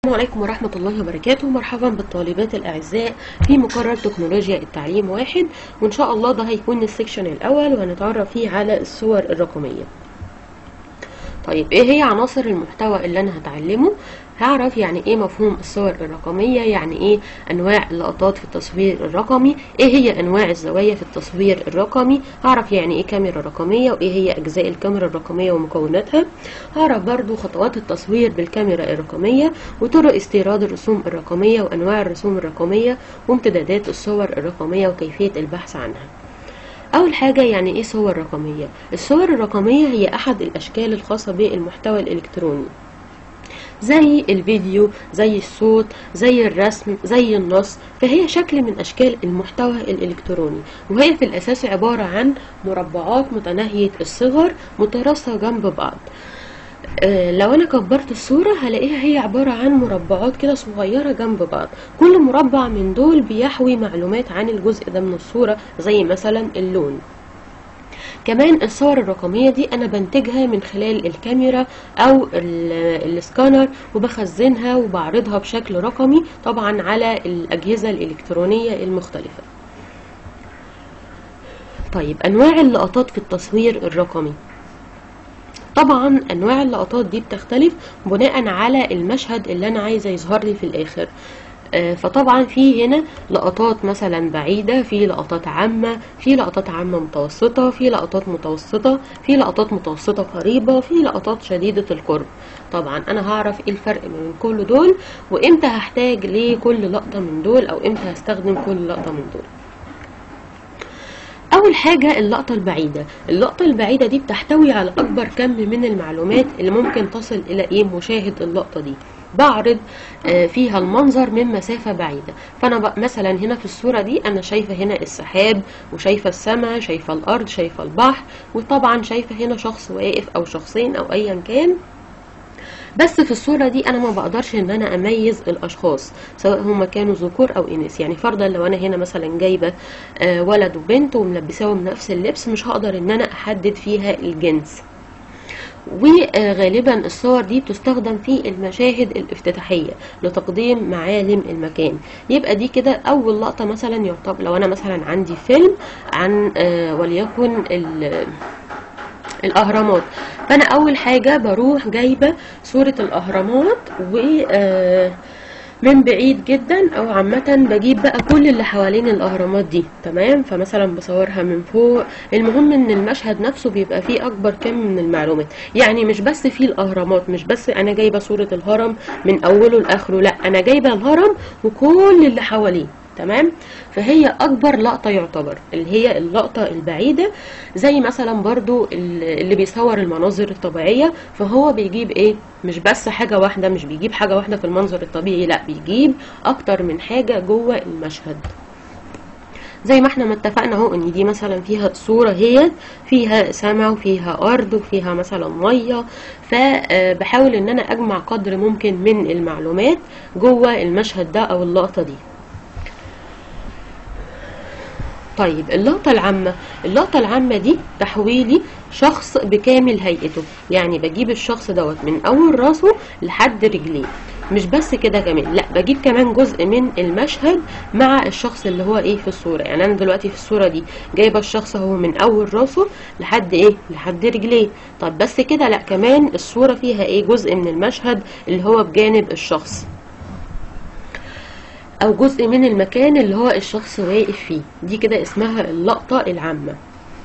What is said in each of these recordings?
السلام عليكم ورحمة الله وبركاته مرحبا بالطالبات الأعزاء في مقرر تكنولوجيا التعليم واحد وإن شاء الله ده هيكون السكشن الأول وهنتعرف فيه على الصور الرقمية طيب ايه هي عناصر المحتوى اللي انا هتعلمه هعرف يعني ايه مفهوم الصور الرقمية يعني ايه انواع اللقطات في التصوير الرقمي ايه هي انواع الزوايا في التصوير الرقمي هعرف يعني ايه كاميرا رقمية وايه هي اجزاء الكاميرا الرقمية ومكوناتها هعرف برضو خطوات التصوير بالكاميرا الرقمية وطرق استيراد الرسوم الرقمية وانواع الرسوم الرقمية وامتدادات الصور الرقمية وكيفية البحث عنها أول حاجة يعني إيه صور رقمية؟ الصور الرقمية هي أحد الأشكال الخاصة بالمحتوى الإلكتروني زي الفيديو زي الصوت زي الرسم زي النص فهي شكل من أشكال المحتوى الإلكتروني وهي في الأساس عبارة عن مربعات متناهية الصغر متراصة جنب بعض آه، لو انا كبرت الصورة هلاقيها هي عبارة عن مربعات كده صغيرة جنب بعض كل مربع من دول بيحوي معلومات عن الجزء ده من الصورة زي مثلا اللون كمان الصور الرقمية دي أنا بنتجها من خلال الكاميرا أو ال- السكانر وبخزنها وبعرضها بشكل رقمي طبعا على الأجهزة الإلكترونية المختلفة طيب أنواع اللقطات في التصوير الرقمي طبعا انواع اللقطات دي بتختلف بناء على المشهد اللي انا عايزه يظهر لي في الاخر آه، فطبعا في هنا لقطات مثلا بعيدة في لقطات عامة في لقطات عامة متوسطة في لقطات متوسطة في لقطات متوسطة قريبة في لقطات شديدة القرب طبعا انا هعرف ايه الفرق من كل دول وامتى هحتاج لكل لقطة من دول او امتى هستخدم كل لقطة من دول أول حاجة اللقطة البعيدة اللقطة البعيدة دي بتحتوي على أكبر كم من المعلومات اللي ممكن تصل إلى إيه مشاهد اللقطة دي بعرض آه، فيها المنظر من مسافة بعيدة فأنا بق- مثلا هنا في الصورة دي أنا شايفة هنا السحاب وشايفة السماء شايفة الأرض شايفة البحر وطبعا شايفة هنا شخص واقف أو شخصين أو أيا كان بس في الصورة دي انا ما بقدرش ان انا اميز الاشخاص سواء هما كانوا ذكور او اناث يعني فرضا لو انا هنا مثلا جايبة آه، ولد وبنت وملبساهم نفس اللبس مش هقدر ان انا احدد فيها الجنس وغالبا الصور دي بتستخدم في المشاهد الافتتاحية لتقديم معالم المكان يبقى دي كده اول لقطة مثلا يعتبر لو انا مثلا عندي فيلم عن آه، وليكن ال- الاهرامات فانا اول حاجه بروح جايبه صوره الاهرامات و آه، من بعيد جدا او عامه بجيب بقى كل اللي حوالين الاهرامات دي تمام فمثلا بصورها من فوق المهم ان المشهد نفسه بيبقى فيه اكبر كم من المعلومات يعني مش بس فيه الاهرامات مش بس انا جايبه صوره الهرم من اوله لاخره لا انا جايبه الهرم وكل اللي حواليه تمام فهي اكبر لقطه يعتبر اللي هي اللقطه البعيده زي مثلا برضو ال- اللي بيصور المناظر الطبيعيه فهو بيجيب ايه مش بس حاجه واحده مش بيجيب حاجه واحده في المنظر الطبيعي لا بيجيب اكتر من حاجه جوه المشهد زي ما احنا ما اتفقنا اهو ان دي مثلا فيها صورة هي فيها سماء وفيها ارض وفيها مثلا مية فبحاول ان انا اجمع قدر ممكن من المعلومات جوه المشهد ده او اللقطة دي طيب اللقطة العامة اللقطة العامة دي تحويلي شخص بكامل هيئته يعني بجيب الشخص دوت من أول راسه لحد رجليه مش بس كده كمان لا بجيب كمان جزء من المشهد مع الشخص اللي هو ايه في الصورة يعني انا دلوقتي في الصورة دي جايبة الشخص هو من اول راسه لحد ايه لحد رجليه طب بس كده لا كمان الصورة فيها ايه جزء من المشهد اللي هو بجانب الشخص او جزء من المكان اللي هو الشخص واقف فيه دي كده اسمها اللقطة العامة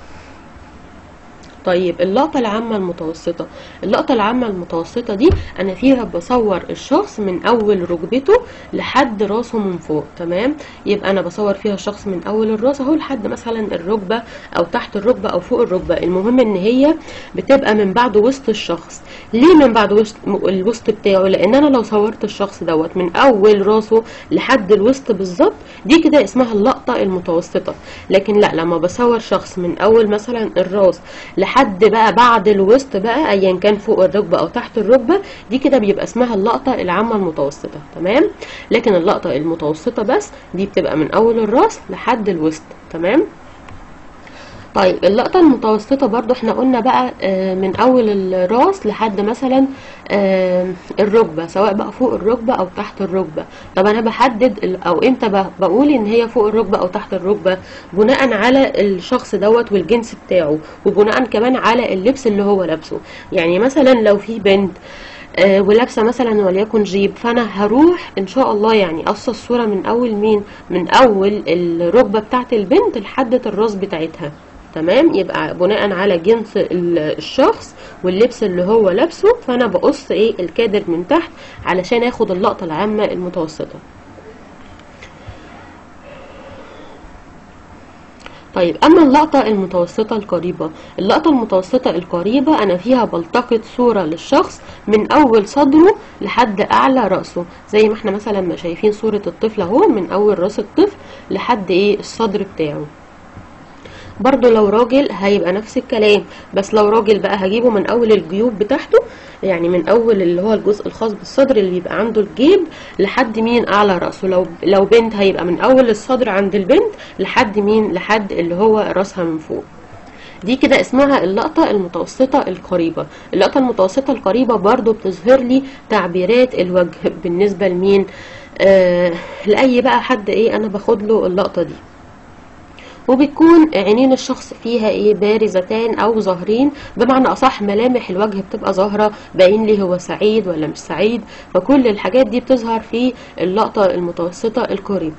طيب اللقطة العامة المتوسطة اللقطة العامة المتوسطة دي أنا فيها بصور الشخص من أول ركبته لحد راسه من فوق تمام يبقى أنا بصور فيها الشخص من أول الراس أهو لحد مثلا الركبة أو تحت الركبة أو فوق الركبة المهم إن هي بتبقى من بعد وسط الشخص ليه من بعد وسط الوسط بتاعه لأن أنا لو صورت الشخص دوت من أول راسه لحد الوسط بالظبط دي كده اسمها اللقطة المتوسطة لكن لا لما بصور شخص من أول مثلا الراس لحد بقى بعد الوسط بقى ايا كان فوق الركبه او تحت الركبه دي كده بيبقى اسمها اللقطه العامه المتوسطه تمام لكن اللقطه المتوسطه بس دي بتبقى من اول الراس لحد الوسط تمام طيب اللقطة المتوسطة برضو احنا قلنا بقى آه، من اول الراس لحد مثلا آه، الركبة سواء بقى فوق الركبة او تحت الركبة طب انا بحدد ال- او امتى ب- بقول ان هي فوق الركبة او تحت الركبة بناء على الشخص دوت والجنس بتاعه وبناء كمان على اللبس اللي هو لابسه يعني مثلا لو في بنت آه، ولابسه مثلا وليكن جيب فانا هروح ان شاء الله يعني قص الصوره من اول مين من اول الركبه بتاعت البنت لحد الراس بتاعتها تمام يبقى بناء على جنس ال- الشخص واللبس اللي هو لابسه فانا بقص ايه الكادر من تحت علشان اخد اللقطه العامه المتوسطه طيب اما اللقطة المتوسطة القريبة اللقطة المتوسطة القريبة انا فيها بلتقط صورة للشخص من اول صدره لحد اعلى رأسه زي ما احنا مثلا ما شايفين صورة الطفل اهو من اول راس الطفل لحد ايه الصدر بتاعه برضو لو راجل هيبقى نفس الكلام بس لو راجل بقى هجيبه من اول الجيوب بتاعته يعني من اول اللي هو الجزء الخاص بالصدر اللي بيبقى عنده الجيب لحد مين اعلى راسه لو لو بنت هيبقى من اول الصدر عند البنت لحد مين لحد اللي هو راسها من فوق دي كده اسمها اللقطة المتوسطة القريبة اللقطة المتوسطة القريبة برضو بتظهر لي تعبيرات الوجه بالنسبة لمين آه لأي بقى حد ايه انا باخد له اللقطة دي وبتكون عينين الشخص فيها ايه بارزتان او ظاهرين بمعنى اصح ملامح الوجه بتبقى ظاهره باين لي هو سعيد ولا مش سعيد فكل الحاجات دي بتظهر في اللقطه المتوسطه القريبه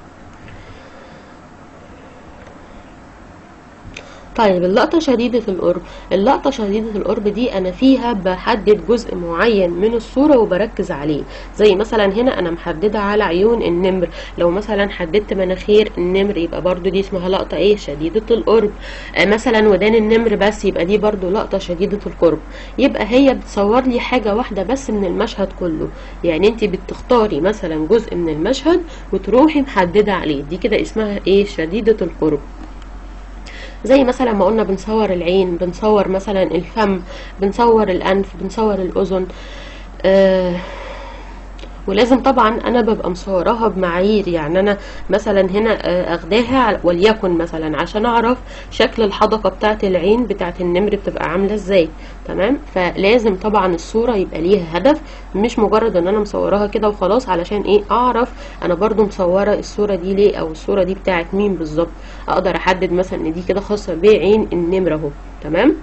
طيب اللقطة شديدة القرب اللقطة شديدة القرب دي أنا فيها بحدد جزء معين من الصورة وبركز عليه زي مثلا هنا أنا محددة على عيون النمر لو مثلا حددت مناخير النمر يبقى برضو دي اسمها لقطة ايه شديدة القرب آه مثلا ودان النمر بس يبقى دي برضو لقطة شديدة القرب يبقى هي بتصور لي حاجة واحدة بس من المشهد كله يعني انت بتختاري مثلا جزء من المشهد وتروحي محددة عليه دي كده اسمها ايه شديدة القرب زي مثلا ما قلنا بنصور العين بنصور مثلا الفم بنصور الانف بنصور الاذن آه ولازم طبعا انا ببقى مصوراها بمعايير يعني انا مثلا هنا آه، اخداها وليكن مثلا عشان اعرف شكل الحدقه بتاعه العين بتاعه النمر بتبقى عامله ازاي تمام فلازم طبعا الصوره يبقى ليها هدف مش مجرد ان انا مصوراها كده وخلاص علشان ايه اعرف انا برضو مصوره الصوره دي ليه او الصوره دي بتاعه مين بالظبط اقدر احدد مثلا ان دي كده خاصه بعين النمر اهو تمام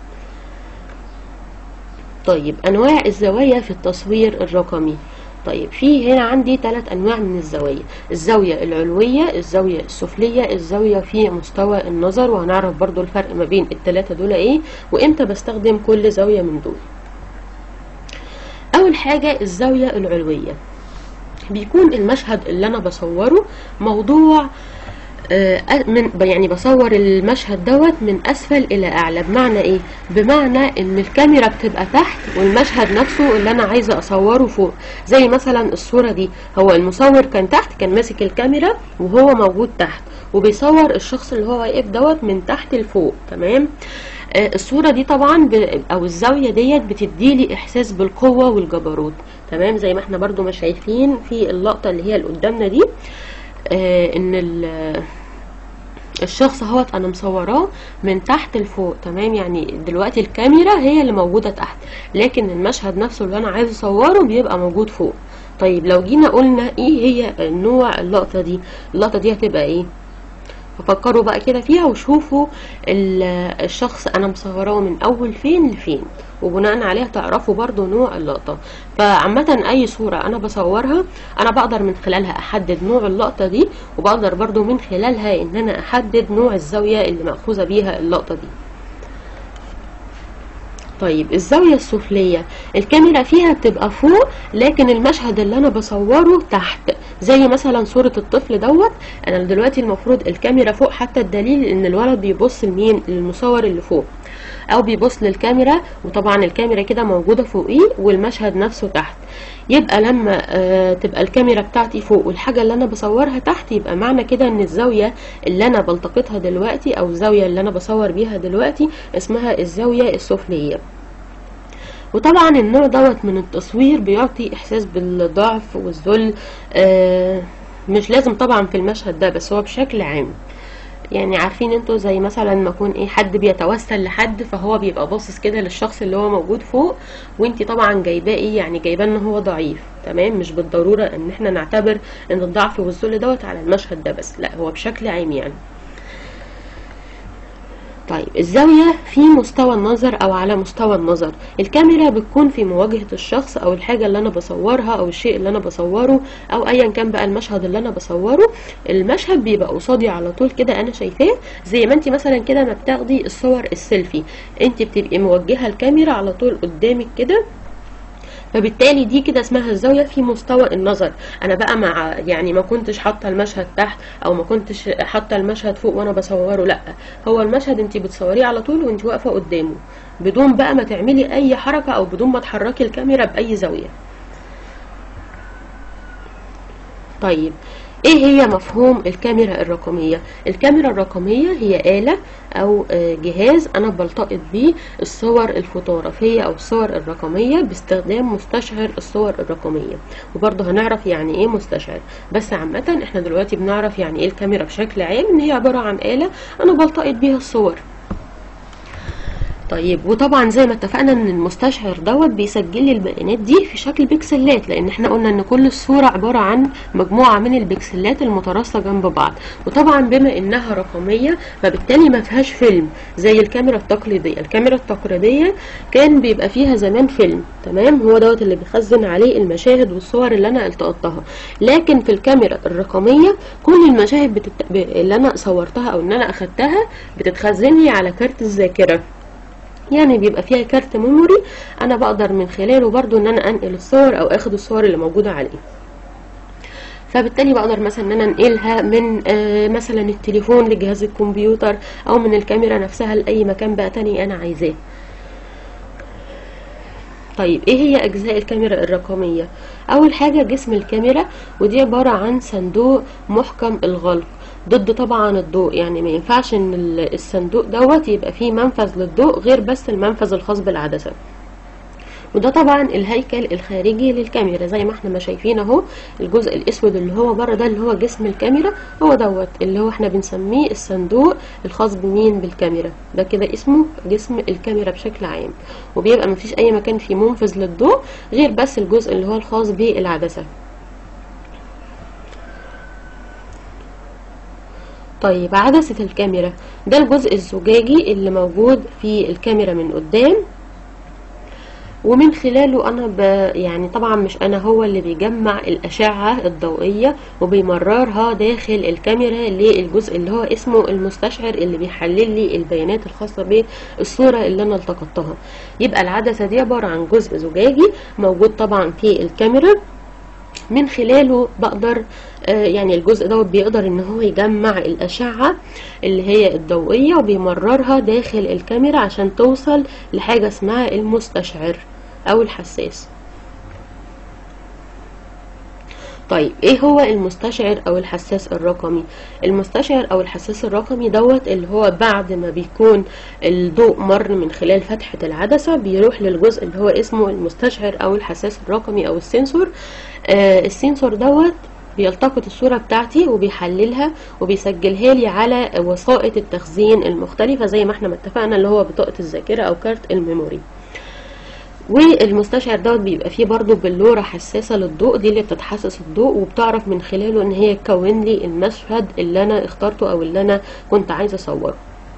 طيب انواع الزوايا في التصوير الرقمي طيب في هنا عندي ثلاث انواع من الزوايا الزاويه العلويه الزاويه السفليه الزاويه في مستوى النظر وهنعرف برضو الفرق ما بين الثلاثه دول ايه وامتى بستخدم كل زاويه من دول اول حاجه الزاويه العلويه بيكون المشهد اللي انا بصوره موضوع آه، من يعني بصور المشهد دوت من اسفل الى اعلى بمعنى ايه بمعنى ان الكاميرا بتبقى تحت والمشهد نفسه اللي انا عايزه اصوره فوق زي مثلا الصوره دي هو المصور كان تحت كان ماسك الكاميرا وهو موجود تحت وبيصور الشخص اللي هو واقف دوت من تحت لفوق تمام آه، الصوره دي طبعا ب- او الزاويه ديت بتديلي احساس بالقوه والجبروت تمام زي ما احنا برضو ما شايفين في اللقطه اللي هي اللي قدامنا دي آه، ان ال- الشخص اهوت انا مصوراه من تحت لفوق تمام يعني دلوقتي الكاميرا هي اللي موجوده تحت لكن المشهد نفسه اللي انا عايز اصوره بيبقى موجود فوق طيب لو جينا قلنا ايه هي نوع اللقطه دي اللقطه دي هتبقى ايه ففكروا بقى كده فيها وشوفوا ال- الشخص انا مصوراه من اول فين لفين وبناء عليها تعرفوا برضو نوع اللقطة فعامة اي صورة انا بصورها انا بقدر من خلالها احدد نوع اللقطة دي وبقدر برضو من خلالها ان انا احدد نوع الزاوية اللي مأخوذة بيها اللقطة دي طيب الزاوية السفلية الكاميرا فيها بتبقى فوق لكن المشهد اللي انا بصوره تحت زي مثلا صورة الطفل دوت انا دلوقتي المفروض الكاميرا فوق حتى الدليل ان الولد بيبص لمين للمصور اللي فوق او بيبص للكاميرا وطبعا الكاميرا كده موجودة فوقيه والمشهد نفسه تحت يبقى لما آه تبقى الكاميرا بتاعتي فوق والحاجة اللي انا بصورها تحت يبقى معنى كده ان الزاوية اللي انا بلتقطها دلوقتي او الزاوية اللي انا بصور بيها دلوقتي اسمها الزاوية السفلية وطبعا النوع دوت من التصوير بيعطي احساس بالضعف والذل آه مش لازم طبعا في المشهد ده بس هو بشكل عام يعني عارفين انتوا زي مثلا ما يكون ايه حد بيتوسل لحد فهو بيبقى باصص كده للشخص اللي هو موجود فوق وانت طبعا جايباه ايه يعني جايباه ان هو ضعيف تمام مش بالضروره ان احنا نعتبر ان الضعف والذل دوت على المشهد ده بس لا هو بشكل عام يعني طيب الزاوية في مستوى النظر أو على مستوى النظر الكاميرا بتكون في مواجهة الشخص أو الحاجة اللي أنا بصورها أو الشيء اللي أنا بصوره أو أيا كان بقى المشهد اللي أنا بصوره المشهد بيبقى قصادي على طول كده أنا شايفاه زي ما أنت مثلا كده ما بتاخدي الصور السيلفي أنت بتبقي موجهة الكاميرا على طول قدامك كده فبالتالي دي كده اسمها الزاويه في مستوى النظر انا بقى مع يعني ما كنتش حاطه المشهد تحت او ما كنتش حاطه المشهد فوق وانا بصوره لا هو المشهد انت بتصوريه على طول وانت واقفه قدامه بدون بقى ما تعملي اي حركه او بدون ما تحركي الكاميرا باي زاويه طيب ايه هي مفهوم الكاميرا الرقمية الكاميرا الرقمية هي آلة او جهاز انا بلتقط بيه الصور الفوتوغرافية او الصور الرقمية باستخدام مستشعر الصور الرقمية وبرضه هنعرف يعني ايه مستشعر بس عامة احنا دلوقتي بنعرف يعني ايه الكاميرا بشكل عام ان هي عبارة عن آلة انا بلتقط بيها الصور طيب وطبعا زي ما اتفقنا ان المستشعر دوت بيسجل لي البيانات دي في شكل بيكسلات لان احنا قلنا ان كل الصورة عبارة عن مجموعة من البيكسلات المتراصة جنب بعض وطبعا بما انها رقمية فبالتالي ما فيهاش فيلم زي الكاميرا التقليدية الكاميرا التقليدية كان بيبقى فيها زمان فيلم تمام هو دوت اللي بيخزن عليه المشاهد والصور اللي انا التقطتها لكن في الكاميرا الرقمية كل المشاهد بتت... اللي انا صورتها او ان انا اخدتها بتتخزن لي على كارت الذاكرة يعني بيبقى فيها كارت ميموري انا بقدر من خلاله برضو ان انا انقل الصور او اخد الصور اللي موجودة عليه فبالتالي بقدر مثلا ان انا انقلها من آه مثلا التليفون لجهاز الكمبيوتر او من الكاميرا نفسها لاي مكان بقى تاني انا عايزاه طيب ايه هي اجزاء الكاميرا الرقمية اول حاجة جسم الكاميرا ودي عبارة عن صندوق محكم الغلق ضد طبعا الضوء يعني ما ينفعش ان الصندوق دوت يبقى فيه منفذ للضوء غير بس المنفذ الخاص بالعدسة وده طبعا الهيكل الخارجي للكاميرا زي ما احنا ما شايفين اهو الجزء الاسود اللي هو بره ده اللي هو جسم الكاميرا هو دوت اللي هو احنا بنسميه الصندوق الخاص بمين بالكاميرا ده كده اسمه جسم الكاميرا بشكل عام وبيبقى مفيش اي مكان فيه منفذ للضوء غير بس الجزء اللي هو الخاص بالعدسة طيب عدسة الكاميرا ده الجزء الزجاجي اللي موجود في الكاميرا من قدام ومن خلاله انا ب... يعني طبعا مش انا هو اللي بيجمع الاشعة الضوئية وبيمررها داخل الكاميرا للجزء اللي هو اسمه المستشعر اللي بيحلل لي البيانات الخاصة بالصورة اللي انا التقطتها يبقى العدسة دي عبارة عن جزء زجاجي موجود طبعا في الكاميرا من خلاله بقدر يعني الجزء دوت بيقدر ان هو يجمع الاشعة اللي هي الضوئية وبيمررها داخل الكاميرا عشان توصل لحاجة اسمها المستشعر او الحساس طيب ايه هو المستشعر او الحساس الرقمي المستشعر او الحساس الرقمي دوت اللي هو بعد ما بيكون الضوء مر من خلال فتحة العدسة بيروح للجزء اللي هو اسمه المستشعر او الحساس الرقمي او السنسور آه السنسور دوت بيلتقط الصورة بتاعتي وبيحللها وبيسجلها لي على وسائط التخزين المختلفة زي ما احنا ما اتفقنا اللي هو بطاقة الذاكرة او كارت الميموري والمستشعر دوت بيبقى فيه برضو بلورة حساسة للضوء دي اللي بتتحسس الضوء وبتعرف من خلاله ان هي تكون لي المشهد اللي انا اخترته او اللي انا كنت عايزة اصوره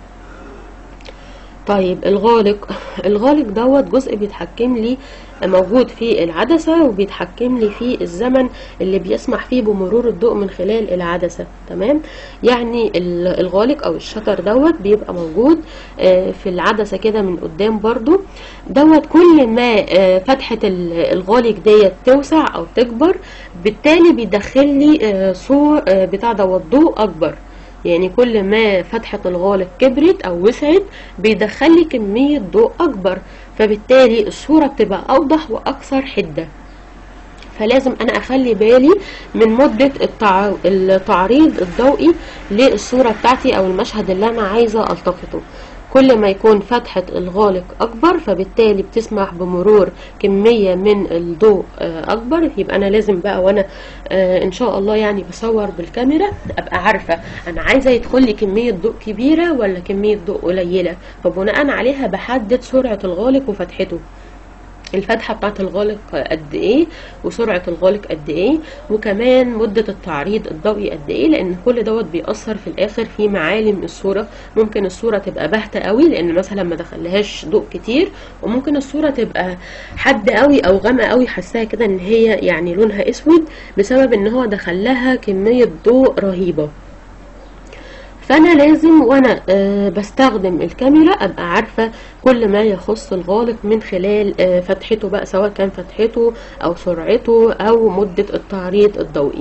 طيب الغالق الغالق دوت جزء بيتحكم لي موجود في العدسة وبيتحكم لي في الزمن اللي بيسمح فيه بمرور الضوء من خلال العدسة تمام يعني الغالق او الشطر دوت بيبقى موجود في العدسة كده من قدام برضو دوت كل ما فتحة الغالق ديت توسع او تكبر بالتالي بيدخل لي صور بتاع دوت ضوء اكبر يعني كل ما فتحة الغالق كبرت او وسعت بيدخل لي كمية ضوء اكبر فبالتالي الصورة بتبقى اوضح واكثر حدة فلازم انا اخلي بالي من مدة التع... التعريض الضوئي للصورة بتاعتي او المشهد اللي انا عايزة التقطه كل ما يكون فتحة الغالق أكبر فبالتالي بتسمح بمرور كمية من الضوء آه، أكبر يبقى أنا لازم بقى وأنا آه، إن شاء الله يعني بصور بالكاميرا أبقى عارفة أنا عايزة يدخل لي كمية ضوء كبيرة ولا كمية ضوء قليلة فبناء عليها بحدد سرعة الغالق وفتحته الفتحة بتاعت الغالق قد ايه وسرعة الغالق قد ايه وكمان مدة التعريض الضوئي قد ايه لان كل دوت بيأثر في الاخر في معالم الصورة ممكن الصورة تبقى باهتة قوي لان مثلا ما دخلهاش ضوء كتير وممكن الصورة تبقى حد قوي او غامقة قوي حاساها كده ان هي يعني لونها اسود بسبب ان هو دخلها كمية ضوء رهيبة فانا لازم وانا آه، بستخدم الكاميرا ابقى عارفه كل ما يخص الغالق من خلال آه، فتحته بقى سواء كان فتحته او سرعته او مده التعريض الضوئي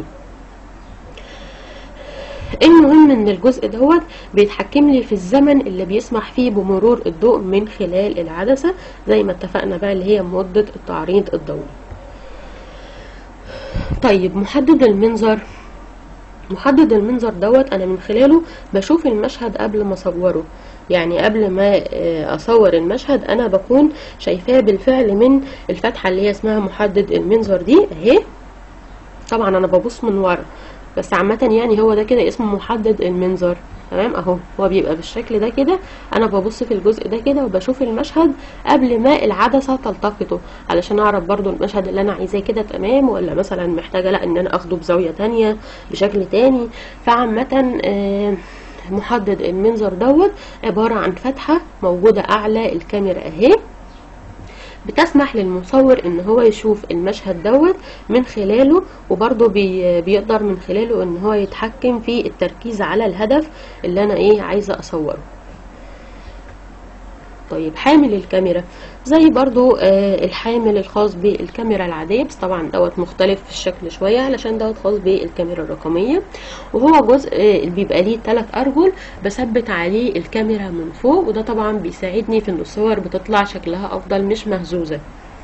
المهم ان الجزء دوت بيتحكم لي في الزمن اللي بيسمح فيه بمرور الضوء من خلال العدسه زي ما اتفقنا بقى اللي هي مده التعريض الضوئي طيب محدد المنظر محدد المنظر دوت انا من خلاله بشوف المشهد قبل ما اصوره يعني قبل ما آه، اصور المشهد انا بكون شايفاه بالفعل من الفتحه اللي هي اسمها محدد المنظر دي اهي طبعا انا ببص من ورا بس عامه يعني هو ده كده اسمه محدد المنظر تمام اهو هو بيبقى بالشكل ده كده انا ببص في الجزء ده كده وبشوف المشهد قبل ما العدسه تلتقطه علشان اعرف برضو المشهد اللي انا عايزاه كده تمام ولا مثلا محتاجه لا ان انا اخده بزاويه تانية بشكل تاني فعامه آه، محدد المنظر دوت عباره عن فتحه موجوده اعلى الكاميرا اهي بتسمح للمصور ان هو يشوف المشهد دوت من خلاله وبرضه بي بيقدر من خلاله ان هو يتحكم في التركيز على الهدف اللي انا ايه عايزه اصوره طيب حامل الكاميرا زي برضو آه الحامل الخاص بالكاميرا العادية بس طبعا دوت مختلف في الشكل شوية علشان دوت خاص بالكاميرا الرقمية وهو جزء آه بيبقى ليه تلات أرجل بثبت عليه الكاميرا من فوق وده طبعا بيساعدني في ان الصور بتطلع شكلها أفضل مش مهزوزة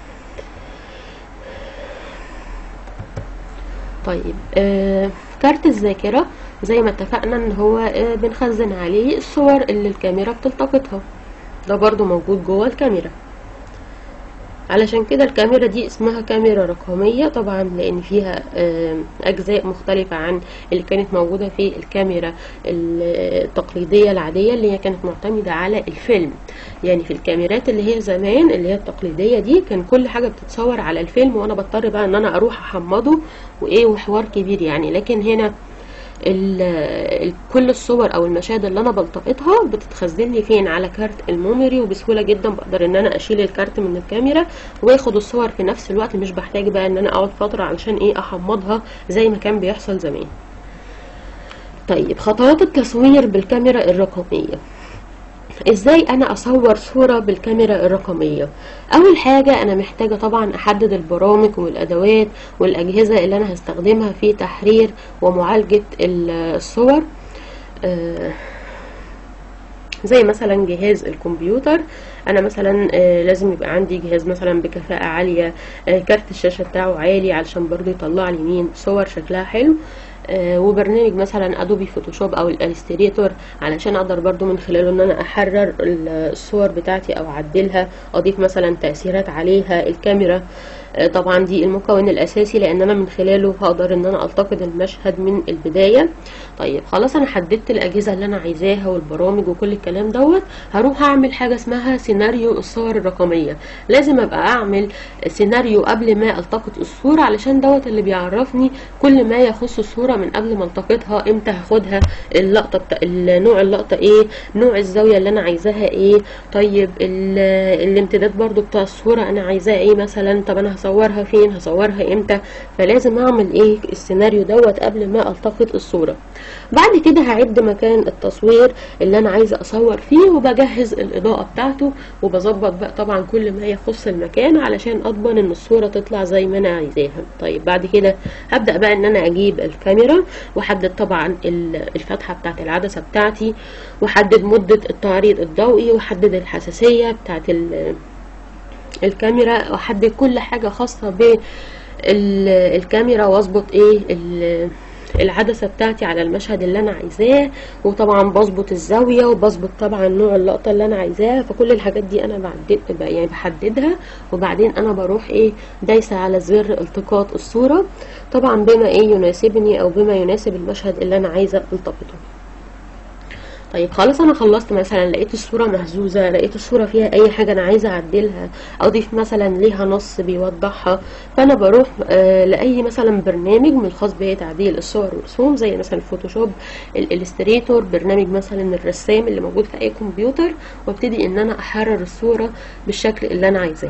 طيب آه كارت الذاكرة زي ما اتفقنا ان هو آه بنخزن عليه الصور اللي الكاميرا بتلتقطها ده برضو موجود جوه الكاميرا علشان كده الكاميرا دي اسمها كاميرا رقمية طبعا لان فيها آه، اجزاء مختلفة عن اللي كانت موجودة في الكاميرا التقليدية العادية اللي هي كانت معتمدة على الفيلم يعني في الكاميرات اللي هي زمان اللي هي التقليدية دي كان كل حاجة بتتصور على الفيلم وانا بضطر بقى ان انا اروح احمضه وايه وحوار كبير يعني لكن هنا ال ال كل الصور او المشاهد اللي انا بلتقطها بتتخزن لي فين على كارت الميموري وبسهوله جدا بقدر ان انا اشيل الكارت من الكاميرا واخد الصور في نفس الوقت مش بحتاج بقى ان انا اقعد فتره علشان ايه احمضها زي ما كان بيحصل زمان طيب خطوات التصوير بالكاميرا الرقميه ازاي انا اصور صورة بالكاميرا الرقمية اول حاجة انا محتاجة طبعا احدد البرامج والادوات والاجهزة اللي انا هستخدمها في تحرير ومعالجة الصور آه، زي مثلا جهاز الكمبيوتر انا مثلا آه، لازم يبقى عندي جهاز مثلا بكفاءة عالية آه، كارت الشاشة بتاعه عالي علشان برضو يطلع لي مين صور شكلها حلو آه، وبرنامج مثلا ادوبي فوتوشوب او الالستريتور علشان اقدر برضو من خلاله ان انا احرر الصور بتاعتي او اعدلها اضيف مثلا تأثيرات عليها الكاميرا آه، طبعا دي المكون الاساسي لان انا من خلاله هقدر ان انا التقط المشهد من البداية طيب خلاص انا حددت الاجهزة اللي انا عايزاها والبرامج وكل الكلام دوت هروح اعمل حاجة اسمها سيناريو الصور الرقمية لازم ابقى اعمل سيناريو قبل ما التقط الصورة علشان دوت اللي بيعرفني كل ما يخص الصورة من قبل ما التقطها امتى هاخدها اللقطة بتا... نوع اللقطة ايه نوع الزاوية اللي انا عايزاها ايه طيب ال... الامتداد برضو بتاع الصورة انا عايزاه ايه مثلا طب انا هصورها فين هصورها امتى فلازم اعمل ايه السيناريو دوت قبل ما التقط الصورة بعد كده هعد مكان التصوير اللي انا عايزه اصور فيه وبجهز الاضاءه بتاعته وبظبط بقى طبعا كل ما يخص المكان علشان اضمن ان الصوره تطلع زي ما انا عايزاها طيب بعد كده هبدا بقى ان انا اجيب الكاميرا واحدد طبعا ال- الفتحه بتاعت العدسه بتاعتي واحدد مده التعريض الضوئي واحدد الحساسيه بتاعت ال- الكاميرا واحدد كل حاجه خاصه ب ال- الكاميرا واظبط ايه ال- العدسة بتاعتي على المشهد اللي انا عايزاه وطبعا بظبط الزاوية وبظبط طبعا نوع اللقطة اللي انا عايزاها فكل الحاجات دي انا بعدد يعني بحددها وبعدين انا بروح ايه دايسة على زر التقاط الصورة طبعا بما ايه يناسبني او بما يناسب المشهد اللي انا عايزة التقطه طيب خلاص انا خلصت مثلا لقيت الصورة مهزوزة لقيت الصورة فيها اي حاجة انا عايزة اعدلها اضيف مثلا ليها نص بيوضحها فانا بروح آه لاي مثلا برنامج من الخاص بتعديل الصور والرسوم زي مثلا الفوتوشوب الالستريتور برنامج مثلا الرسام اللي موجود في اي كمبيوتر وابتدي ان انا احرر الصورة بالشكل اللي انا عايزاه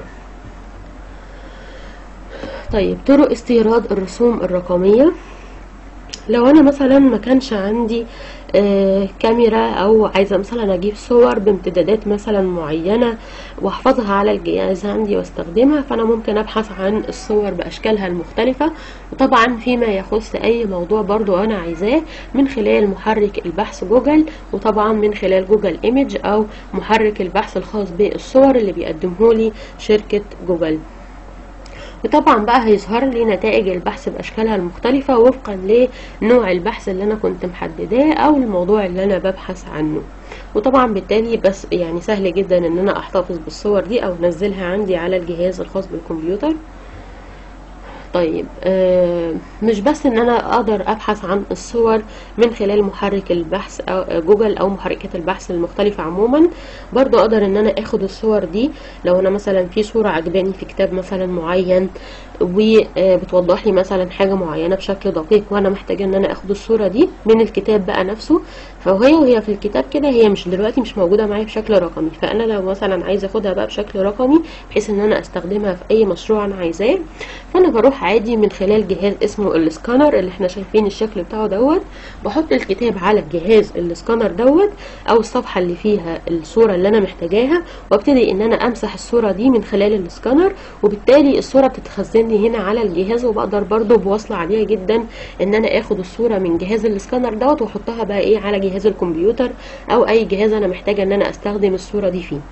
طيب طرق استيراد الرسوم الرقمية لو انا مثلا ما كانش عندي آه كاميرا او عايزه مثلا اجيب صور بامتدادات مثلا معينه واحفظها على الجهاز عندي واستخدمها فانا ممكن ابحث عن الصور باشكالها المختلفه وطبعا فيما يخص اي موضوع برضو انا عايزاه من خلال محرك البحث جوجل وطبعا من خلال جوجل ايمج او محرك البحث الخاص بالصور اللي بيقدمه لي شركه جوجل وطبعا بقى هيظهر لي نتائج البحث باشكالها المختلفة وفقا لنوع البحث اللي انا كنت محدداه او الموضوع اللي انا ببحث عنه وطبعا بالتالي بس يعني سهل جدا ان انا احتفظ بالصور دي او انزلها عندي على الجهاز الخاص بالكمبيوتر طيب آه مش بس ان انا اقدر ابحث عن الصور من خلال محرك البحث أو جوجل او محركات البحث المختلفة عموما برضو اقدر ان انا اخد الصور دي لو انا مثلا في صورة عجباني في كتاب مثلا معين وبتوضح لي مثلا حاجة معينة بشكل دقيق وانا محتاجة ان انا اخد الصورة دي من الكتاب بقى نفسه فهي وهي في الكتاب كده هي مش دلوقتي مش موجودة معايا بشكل رقمي فانا لو مثلا عايزة اخدها بقى بشكل رقمي بحيث ان انا استخدمها في اي مشروع انا عايزاه فانا بروح عادي من خلال جهاز اسمه السكانر اللي احنا شايفين الشكل بتاعه دوت بحط الكتاب على الجهاز السكانر دوت او الصفحة اللي فيها الصورة اللي انا محتاجاها وابتدي ان انا امسح الصورة دي من خلال السكانر وبالتالي الصورة بتتخزن لي هنا على الجهاز وبقدر برضو بوصلة عادية جدا ان انا اخد الصورة من جهاز السكانر دوت واحطها بقى ايه على جهاز الكمبيوتر او اي جهاز انا محتاجة ان انا استخدم الصورة دي فيه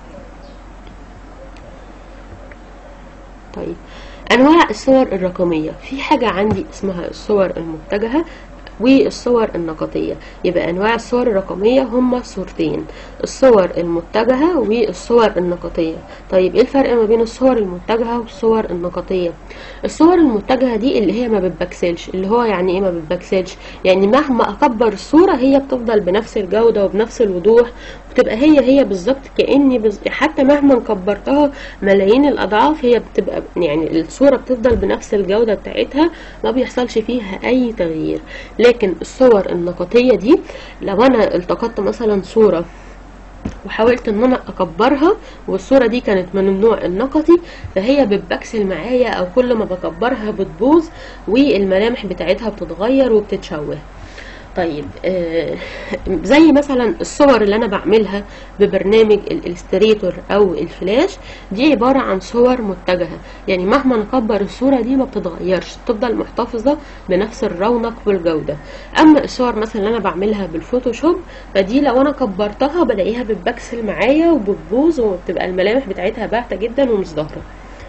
طيب انواع الصور الرقمية في حاجة عندي اسمها الصور المتجهة والصور النقطية يبقى أنواع الصور الرقمية هما صورتين الصور المتجهة والصور النقطية طيب ايه الفرق ما بين الصور المتجهة والصور النقطية الصور المتجهة دي اللي هي ما بتبكسلش اللي هو يعني ايه ما بتبكسلش يعني مهما أكبر الصورة هي بتفضل بنفس الجودة وبنفس الوضوح بتبقى هي هي بالظبط كأني بز... حتى مهما كبرتها ملايين الأضعاف هي بتبقى يعني الصورة بتفضل بنفس الجودة بتاعتها ما بيحصلش فيها أي تغيير لكن الصور النقطية دي لو أنا التقطت مثلا صورة وحاولت ان انا اكبرها والصورة دي كانت من النوع النقطي فهي بتبكسل معايا او كل ما بكبرها بتبوظ والملامح بتاعتها بتتغير وبتتشوه طيب آه زي مثلا الصور اللي انا بعملها ببرنامج الالستريتور او الفلاش دي عبارة عن صور متجهة يعني مهما نكبر الصورة دي ما بتتغيرش تفضل محتفظة بنفس الرونق والجودة اما الصور مثلا اللي انا بعملها بالفوتوشوب فدي لو انا كبرتها بلاقيها بتبكسل معايا وبتبوظ وبتبقى الملامح بتاعتها باهتة جدا ومش ظاهرة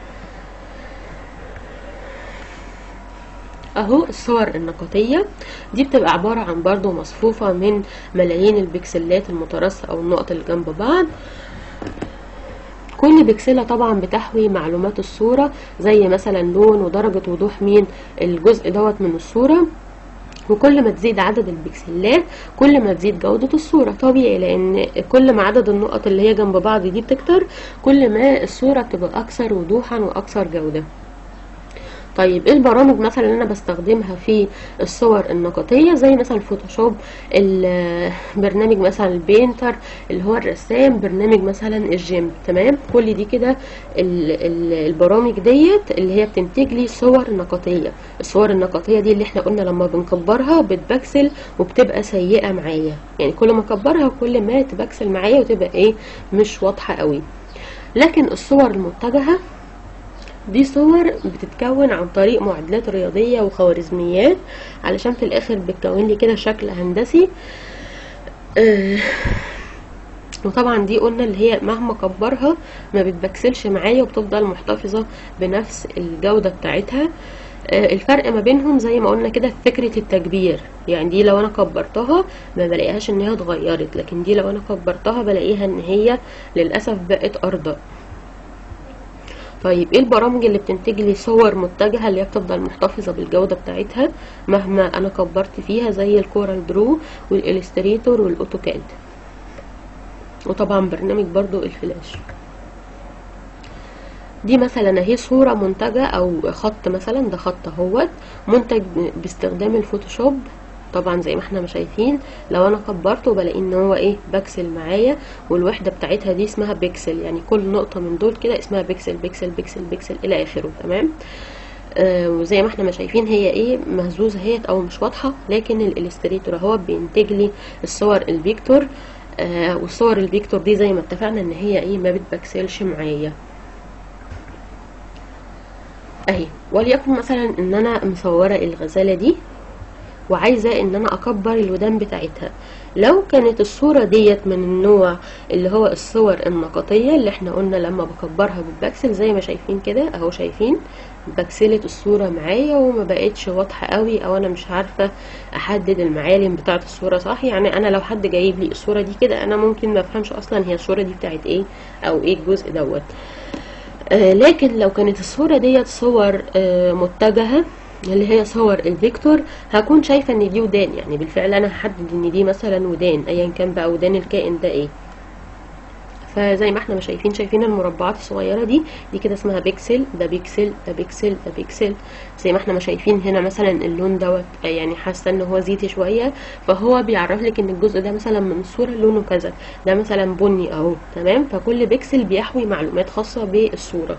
اهو الصور النقطية دي بتبقى عبارة عن برضو مصفوفة من ملايين البكسلات المترصة او النقط اللي جنب بعض كل بكسلة طبعا بتحوي معلومات الصورة زي مثلا لون ودرجة وضوح مين الجزء دوت من الصورة وكل ما تزيد عدد البكسلات كل ما تزيد جودة الصورة طبيعي لان كل ما عدد النقط اللي هي جنب بعض دي بتكتر كل ما الصورة بتبقى اكثر وضوحا واكثر جودة طيب ايه البرامج مثلا اللي انا بستخدمها في الصور النقطيه زي مثلا الفوتوشوب برنامج مثلا البينتر اللي هو الرسام برنامج مثلا الجيم تمام كل دي كده البرامج ديت اللي هي بتنتج لي صور نقطيه الصور النقطيه دي اللي احنا قلنا لما بنكبرها بتبكسل وبتبقى سيئه معايا يعني كل ما اكبرها كل ما تبكسل معايا وتبقى ايه مش واضحه قوي لكن الصور المتجهه دي صور بتتكون عن طريق معادلات رياضية وخوارزميات علشان في الاخر بتكون لي كده شكل هندسي آه وطبعا دي قلنا اللي هي مهما كبرها ما بتبكسلش معايا وبتفضل محتفظة بنفس الجودة بتاعتها آه، الفرق ما بينهم زي ما قلنا كده في فكرة التكبير يعني دي لو انا كبرتها ما بلاقيهاش ان هي اتغيرت لكن دي لو انا كبرتها بلاقيها ان هي للأسف بقت ارضى طيب ايه البرامج اللي بتنتج لي صور متجهة اللي هي بتفضل محتفظة بالجودة بتاعتها مهما انا كبرت فيها زي الكورال درو والإليستريتور والاوتوكاد وطبعا برنامج برضو الفلاش دي مثلا اهي صورة منتجة او خط مثلا ده خط اهوت منتج باستخدام الفوتوشوب طبعا زي ما احنا ما شايفين لو انا كبرته بلاقي ان هو ايه بكسل معايا والوحدة بتاعتها دي اسمها بيكسل يعني كل نقطة من دول كده اسمها بيكسل بيكسل بيكسل بيكسل الى اخره تمام آه وزي ما احنا ما شايفين هي ايه مهزوزة اهيت او مش واضحة لكن الاليستريتور اهو بينتج لي الصور الفيكتور آه والصور الفيكتور دي زي ما اتفقنا ان هي ايه ما بتبكسلش معايا اهي وليكن مثلا ان انا مصوره الغزاله دي وعايزه ان انا اكبر الودان بتاعتها لو كانت الصوره ديت من النوع اللي هو الصور النقطيه اللي احنا قلنا لما بكبرها بالبكسل زي ما شايفين كده اهو شايفين بكسلت الصوره معايا وما بقتش واضحه قوي او انا مش عارفه احدد المعالم بتاعه الصوره صح يعني انا لو حد جايب لي الصوره دي كده انا ممكن ما افهمش اصلا هي الصوره دي بتاعت ايه او ايه الجزء دوت آه لكن لو كانت الصورة ديت صور آه متجهة اللي هي صور الفيكتور هكون شايفة ان دي ودان يعني بالفعل انا هحدد ان دي مثلا ودان ايا كان بقى ودان الكائن ده ايه فزي ما احنا ما شايفين شايفين المربعات الصغيرة دي دي كده اسمها بيكسل ده بيكسل ده بيكسل ده بيكسل زي ما احنا ما شايفين هنا مثلا اللون دوت يعني حاسة ان هو زيتي شوية فهو بيعرف لك ان الجزء ده مثلا من الصورة لونه كذا ده مثلا بني اهو تمام فكل بيكسل بيحوي معلومات خاصة بالصورة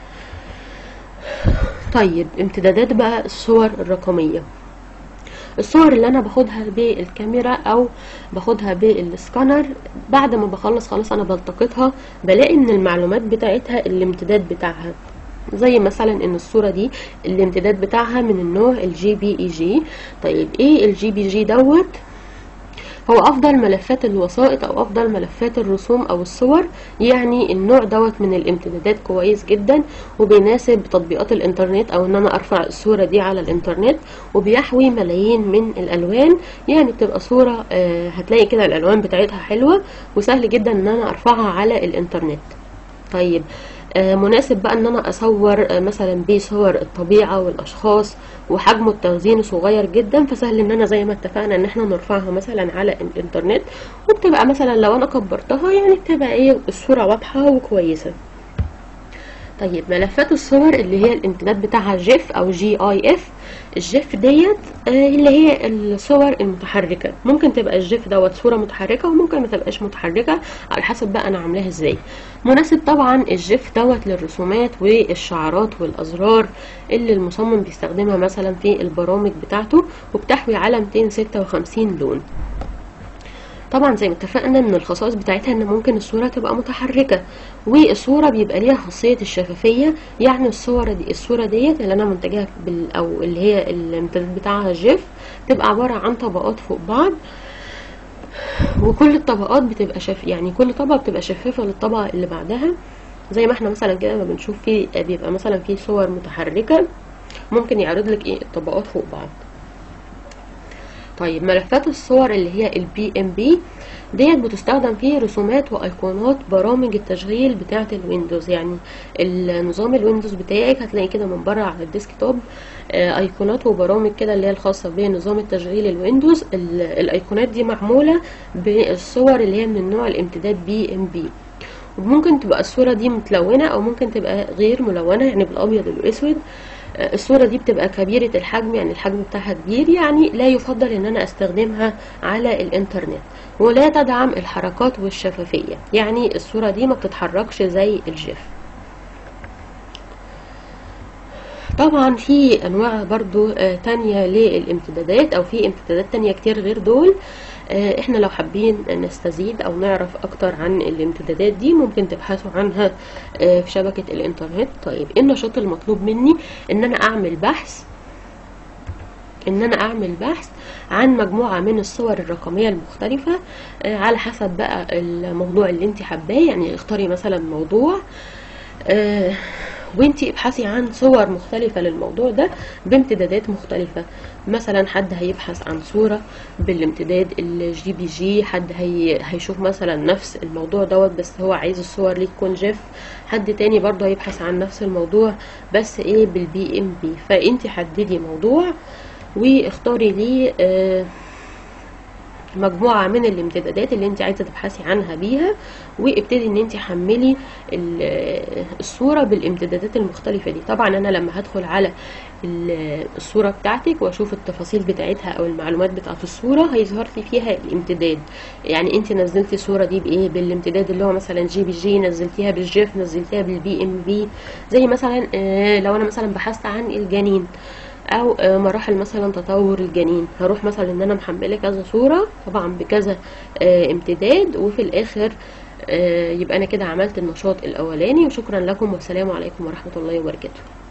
طيب امتدادات بقى الصور الرقمية الصور اللي انا باخدها بالكاميرا او باخدها بالسكانر بعد ما بخلص خلاص انا بلتقطها بلاقي ان المعلومات بتاعتها الامتداد بتاعها زي مثلا ان الصورة دي الامتداد بتاعها من النوع الجي بي اي جي طيب ايه الجي بي جي دوت هو افضل ملفات الوسائط او افضل ملفات الرسوم او الصور يعني النوع دوت من الامتدادات كويس جدا وبيناسب تطبيقات الانترنت او ان انا ارفع الصورة دي على الانترنت وبيحوي ملايين من الالوان يعني بتبقى صورة آه هتلاقي كده الالوان بتاعتها حلوة وسهل جدا ان انا ارفعها على الانترنت طيب آه مناسب بقى ان انا اصور آه مثلا بصور الطبيعة والاشخاص وحجمه التخزين صغير جدا فسهل ان انا زي ما اتفقنا ان احنا نرفعها مثلا على الانترنت وبتبقى مثلا لو انا كبرتها يعني بتبقى ايه الصورة واضحة وكويسة طيب ملفات الصور اللي هي الامتداد بتاعها جيف او جي اي اف الجيف ديت اللي هي الصور المتحركه ممكن تبقى الجيف دوت صوره متحركه وممكن ما تبقاش متحركه على حسب بقى انا عاملاها ازاي مناسب طبعا الجيف دوت للرسومات والشعارات والازرار اللي المصمم بيستخدمها مثلا في البرامج بتاعته وبتحوي على 256 لون طبعا زي ما اتفقنا من الخصائص بتاعتها ان ممكن الصورة تبقى متحركة والصورة بيبقى ليها خاصية الشفافية يعني الصورة دي الصورة ديت اللي انا منتجاها بال او اللي هي الامتداد بتاعها جيف تبقى عبارة عن طبقات فوق بعض وكل الطبقات بتبقى شف يعني كل طبقة بتبقى شفافة للطبقة اللي بعدها زي ما احنا مثلا كده ما بنشوف في بيبقى مثلا في صور متحركة ممكن يعرض لك ايه الطبقات فوق بعض طيب ملفات الصور اللي هي البي ام بي ديت بتستخدم في رسومات وايقونات برامج التشغيل بتاعه الويندوز يعني النظام الويندوز بتاعك هتلاقي كده من بره على الديسكتوب ايقونات وبرامج كده اللي هي الخاصه بنظام التشغيل الويندوز الايقونات دي معموله بالصور اللي هي من النوع الامتداد بي ام بي وممكن تبقى الصوره دي متلونه او ممكن تبقى غير ملونه يعني بالابيض والاسود الصورة دي بتبقى كبيرة الحجم يعني الحجم بتاعها كبير يعني لا يفضل ان انا استخدمها على الانترنت ولا تدعم الحركات والشفافية يعني الصورة دي ما بتتحركش زي الجيف طبعا في انواع برضو تانية للامتدادات او في امتدادات تانية كتير غير دول احنا لو حابين نستزيد او نعرف اكتر عن الامتدادات دي ممكن تبحثوا عنها في شبكة الانترنت طيب ايه النشاط المطلوب مني ان انا اعمل بحث ان انا اعمل بحث عن مجموعة من الصور الرقمية المختلفة على حسب بقى الموضوع اللي انت حباه يعني اختاري مثلا موضوع وانتي ابحثي عن صور مختلفة للموضوع ده بامتدادات مختلفة مثلا حد هيبحث عن صورة بالامتداد الجي بي جي حد هي هيشوف مثلا نفس الموضوع دوت بس هو عايز الصور ليه تكون جيف حد تاني برضه هيبحث عن نفس الموضوع بس ايه بالبي ام بي فانتي حددي موضوع واختاري ليه آه مجموعة من الامتدادات اللي انت عايزة تبحثي عنها بيها وابتدي ان انت حملي الصورة بالامتدادات المختلفة دي طبعا انا لما هدخل على الصورة بتاعتك واشوف التفاصيل بتاعتها او المعلومات بتاعت الصورة هيظهر لي فيها الامتداد يعني انت نزلتي الصورة دي بايه بالامتداد اللي هو مثلا جي بي جي نزلتيها بالجيف نزلتيها بالبي ام بي زي مثلا لو انا مثلا بحثت عن الجنين او مراحل مثلا تطور الجنين هروح مثلا ان انا محمله كذا صوره طبعا بكذا امتداد وفي الاخر يبقى انا كده عملت النشاط الاولاني وشكرا لكم والسلام عليكم ورحمه الله وبركاته